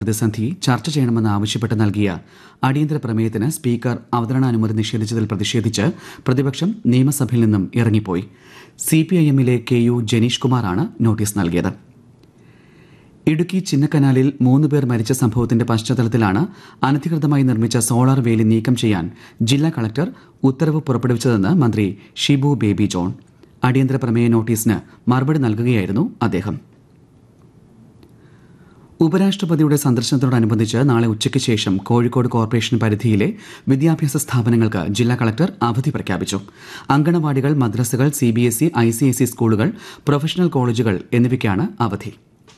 പ്രതിസന്ധി ചർച്ച ചെയ്യണമെന്ന് ആവശ്യപ്പെട്ട് നൽകിയ അടിയന്തര പ്രമേയത്തിന് സ്പീക്കർ അവതരണാനുമതി നിഷേധിച്ചതിൽ പ്രതിഷേധിച്ച് പ്രതിപക്ഷം നിയമസഭയിൽ നിന്നും ഇറങ്ങിപ്പോയി സി പി ഐ എമ്മിലെ കെ യു ജനീഷ് കുമാറാണ് നോട്ടീസ് നൽകിയത് ഇടുക്കി ചിന്നക്കനാലിൽ മൂന്ന് പേർ മരിച്ച സംഭവത്തിന്റെ പശ്ചാത്തലത്തിലാണ് അനധികൃതമായി നിർമ്മിച്ച സോളാർ വേലി നീക്കം ചെയ്യാൻ ജില്ലാ കളക്ടർ ഉത്തരവ് പുറപ്പെടുവിച്ചതെന്ന് മന്ത്രി ഷിബു ബേബി ജോൺ അടിയന്തര പ്രമേയ നോട്ടീസിന് മറുപടി നൽകുകയായിരുന്നു അദ്ദേഹം ഉപരാഷ്ട്രപതിയുടെ സന്ദർശനത്തോടനുബന്ധിച്ച് നാളെ ഉച്ചയ്ക്ക് ശേഷം കോഴിക്കോട് കോർപ്പറേഷൻ പരിധിയിലെ വിദ്യാഭ്യാസ സ്ഥാപനങ്ങൾക്ക് ജില്ലാ കളക്ടർ അവധി പ്രഖ്യാപിച്ചു അങ്കണവാടികൾ മദ്രസകൾ C B S E I C S E സ്കൂളുകൾ പ്രൊഫഷണൽ കോളേജുകൾ എന്നിവയ്ക്കാണ് അവധി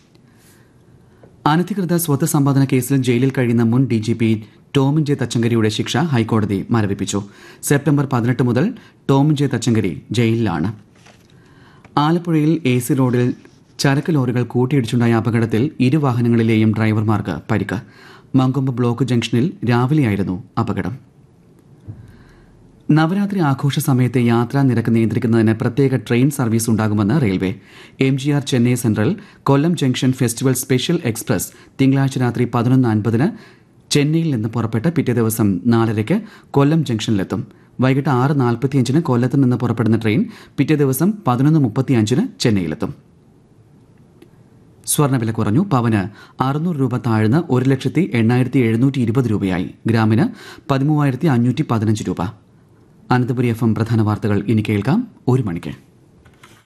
അനധികൃത സ്വത്ത് സമ്പാദന കേസിൽ ജയിലിൽ കഴിയുന്ന മുൻ D G P Tomin J തച്ചങ്കരിയുടെ ശിക്ഷ ഹൈക്കോടതി മരവിപ്പിച്ചു സെപ്റ്റംബർ പതിനെട്ട് മുതൽ ടോമിൻ ജെ തച്ചങ്കരി ജയിലിലാണ് ആലപ്പുഴയിൽ എ സി റോഡിൽ ചരക്ക് ലോറികൾ കൂട്ടിയിടിച്ചുണ്ടായ അപകടത്തിൽ ഇരു വാഹനങ്ങളിലെയും ഡ്രൈവർമാർക്ക് പരിക്ക് മങ്കൊമ്പ് ബ്ലോക്ക് ജംഗ്ഷനിൽ രാവിലെയായിരുന്നു അപകടം നവരാത്രി ആഘോഷ സമയത്തെ യാത്രാ നിരക്ക് നിയന്ത്രിക്കുന്നതിന് പ്രത്യേക ട്രെയിൻ സർവീസ് ഉണ്ടാകുമെന്ന് railway M G R Chennai central Kollam junction festival special express തിങ്കളാഴ്ച രാത്രി പതിനൊന്ന് അൻപതിന് ചെന്നൈയിൽ നിന്ന് പുറപ്പെട്ട് പിറ്റേ ദിവസം നാലരയ്ക്ക് കൊല്ലം ജംഗ്ഷനിലെത്തും വൈകിട്ട് ആറ് നാൽപ്പത്തിയഞ്ചിന് കൊല്ലത്ത് നിന്ന് പുറപ്പെടുന്ന ട്രെയിൻ പിറ്റേ ദിവസം പതിനൊന്ന് മുപ്പത്തിയഞ്ചിന് ചെന്നൈയിലെത്തും സ്വർണ്ണവില കുറഞ്ഞു പവന് അറുന്നൂറ് രൂപ താഴ്ന്ന് ഒരു ലക്ഷത്തി എണ്ണായിരത്തി എഴുന്നൂറ്റി ഇരുപത് രൂപയായി ഗ്രാമിന് പതിമൂവായിരത്തി അഞ്ഞൂറ്റി പതിനഞ്ച് രൂപ അനന്തപുരി എഫ് എം പ്രധാന വാർത്തകൾ ഇനി കേൾക്കാം ഒരു മണിക്ക്